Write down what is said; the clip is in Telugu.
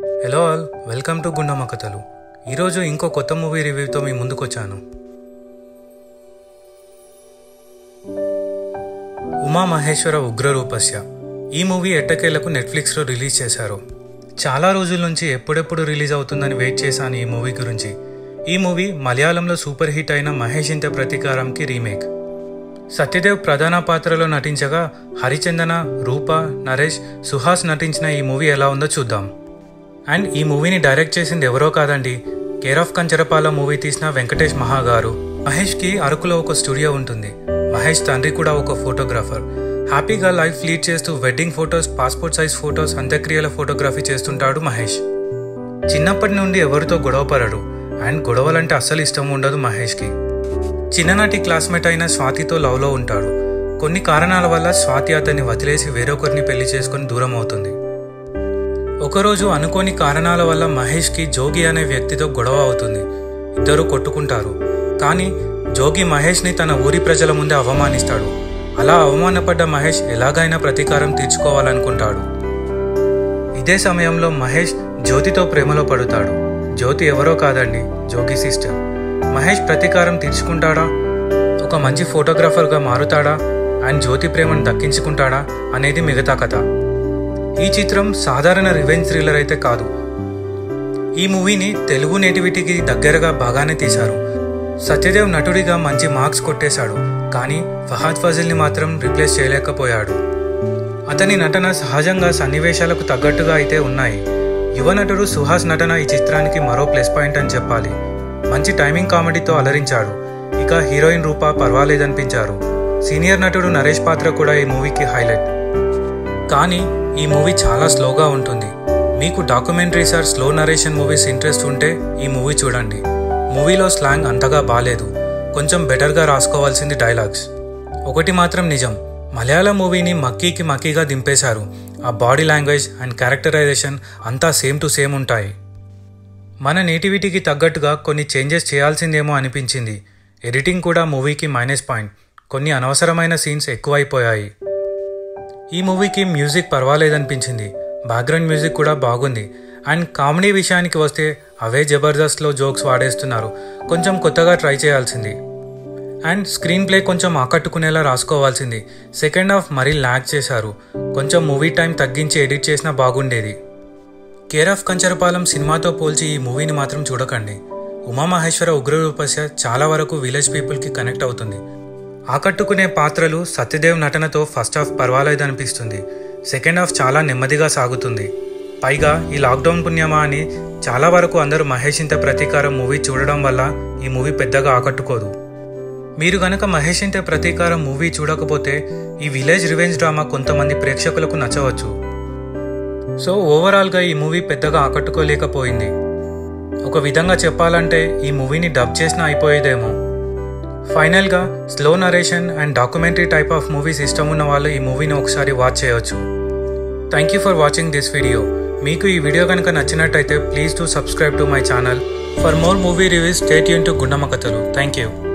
hello all welcome to Gundamma Kathalu ఈరోజు ఇంకో కొత్త మూవీ రివ్యూతో మీ ముందుకొచ్చాను ఉమా మహేశ్వర ఉగ్రరూపస్య ఈ మూవీ ఎట్టకేలకు నెట్ఫ్లిక్స్లో రిలీజ్ చేశారు చాలా రోజుల నుంచి ఎప్పుడెప్పుడు రిలీజ్ అవుతుందని వెయిట్ చేశాను ఈ మూవీ గురించి ఈ మూవీ మలయాళంలో సూపర్ హిట్ అయిన మహేష్ ఇంత ప్రతీకారంకి రీమేక్ సత్యదేవ్ ప్రధాన పాత్రలో నటించగా హరిచందన రూప నరేష్ సుహాస్ నటించిన ఈ మూవీ ఎలా ఉందో చూద్దాం అండ్ ఈ మూవీని డైరెక్ట్ చేసింది ఎవరో కాదండి కేర్ ఆఫ్ కంచరపాల మూవీ తీసిన వెంకటేష్ మహా గారు మహేష్కి అరకులో ఒక స్టూడియో ఉంటుంది మహేష్ తండ్రి కూడా ఒక ఫోటోగ్రాఫర్ హ్యాపీగా లైఫ్ లీడ్ చేస్తూ wedding photos passport size photos అంత్యక్రియల ఫోటోగ్రఫీ చేస్తుంటాడు మహేష్ చిన్నప్పటి నుండి ఎవరితో గొడవపడడు అండ్ గొడవలంటే అస్సలు ఇష్టం ఉండదు మహేష్కి చిన్ననాటి క్లాస్మేట్ అయిన స్వాతితో లవ్లో ఉంటాడు కొన్ని కారణాల వల్ల స్వాతి అతన్ని వదిలేసి వేరొకరిని పెళ్లి చేసుకుని దూరం అవుతుంది ఒకరోజు అనుకోని కారణాల వల్ల మహేష్కి జోగి అనే వ్యక్తితో గొడవ అవుతుంది ఇద్దరు కొట్టుకుంటారు కానీ జోగి మహేష్ని తన ఊరి ప్రజల ముందే అవమానిస్తాడు అలా అవమానపడ్డ మహేష్ ఎలాగైనా ప్రతీకారం తీర్చుకోవాలనుకుంటాడు ఇదే సమయంలో మహేష్ జ్యోతితో ప్రేమలో పడుతాడు జ్యోతి ఎవరో కాదండి జోగి సిస్టర్ మహేష్ ప్రతీకారం తీర్చుకుంటాడా ఒక మంచి ఫోటోగ్రాఫర్గా మారుతాడా అండ్ జ్యోతి ప్రేమను దక్కించుకుంటాడా అనేది మిగతా కథ ఈ చిత్రం సాధారణ రివెంజ్ థ్రిల్లర్ అయితే కాదు ఈ మూవీని తెలుగు నేటివిటీకి దగ్గరగా బాగానే తీశారు సత్యదేవ్ నటుడిగా మంచి మార్క్స్ కొట్టేశాడు కానీ ఫహాద్ ఫజిల్ని మాత్రం రిప్లేస్ చేయలేకపోయాడు అతని నటన సహజంగా సన్నివేశాలకు తగ్గట్టుగా అయితే ఉన్నాయి యువ నటుడు సుహాస్ నటన ఈ చిత్రానికి మరో ప్లస్ పాయింట్ అని చెప్పాలి మంచి టైమింగ్ కామెడీతో అలరించాడు ఇక హీరోయిన్ రూప పర్వాలేదనిపించారు సీనియర్ నటుడు నరేష్ పాత్ర కూడా ఈ మూవీకి హైలైట్ కానీ ఈ మూవీ చాలా స్లోగా ఉంటుంది మీకు documentaries or slow narration movies interest ఉంటే ఈ మూవీ చూడండి మూవీలో స్లాంగ్ అంతగా బాలేదు కొంచెం బెటర్గా రాసుకోవాల్సింది డైలాగ్స్ ఒకటి మాత్రం నిజం మలయాళ మూవీని మక్కీకి మక్కీగా దింపేశారు ఆ బాడీ లాంగ్వేజ్ అండ్ క్యారెక్టరైజేషన్ అంతా సేమ్ టు సేమ్ ఉంటాయి మన నేటివిటీకి తగ్గట్టుగా కొన్ని చేంజెస్ చేయాల్సిందేమో అనిపించింది ఎడిటింగ్ కూడా మూవీకి మైనస్ పాయింట్ కొన్ని అనవసరమైన సీన్స్ ఎక్కువైపోయాయి ఈ మూవీకి మ్యూజిక్ పర్వాలేదనిపించింది బ్యాక్గ్రౌండ్ మ్యూజిక్ కూడా బాగుంది అండ్ కామెడీ విషయానికి వస్తే అవే జబర్దస్త్లో జోక్స్ వాడేస్తున్నారు కొంచెం కొత్తగా ట్రై చేయాల్సింది అండ్ స్క్రీన్ ప్లే కొంచెం ఆకట్టుకునేలా రాసుకోవాల్సింది సెకండ్ హాఫ్ మరీ ల్యాగ్ చేశారు కొంచెం మూవీ టైం తగ్గించి ఎడిట్ చేసినా బాగుండేది కేర్ ఆఫ్ కంచరపాలెం సినిమాతో పోల్చి ఈ మూవీని మాత్రం చూడకండి ఉమామహేశ్వర ఉగ్రరూపస్య చాలా వరకు విలేజ్ పీపుల్కి కనెక్ట్ అవుతుంది ఆకట్టుకునే పాత్రలు సత్యదేవ్ నటనతో ఫస్ట్ హాఫ్ పర్వాలేదనిపిస్తుంది సెకండ్ హాఫ్ చాలా నెమ్మదిగా సాగుతుంది పైగా ఈ లాక్డౌన్ పుణ్యమా అని చాలా వరకు అందరూ మహేష్ ఇంత ప్రతీకారం మూవీ చూడడం వల్ల ఈ మూవీ పెద్దగా ఆకట్టుకోదు మీరు గనక మహేష్ ఇంత ప్రతీకారం మూవీ చూడకపోతే ఈ విలేజ్ రివెంజ్ డ్రామా కొంతమంది ప్రేక్షకులకు నచ్చవచ్చు సో ఓవరాల్గా ఈ మూవీ పెద్దగా ఆకట్టుకోలేకపోయింది ఒక విధంగా చెప్పాలంటే ఈ మూవీని డబ్ చేసినా అయిపోయేదేమో ఫైనల్గా slow narration and documentary type of movies ఇష్టం ఉన్న వాళ్ళు ఈ మూవీని ఒకసారి వాచ్ చేయొచ్చు thank you for watching this video మీకు ఈ వీడియో కనుక నచ్చినట్టయితే please to subscribe to my channel for more movie reviews stay యూన్ to Gundamma Kathalu thank you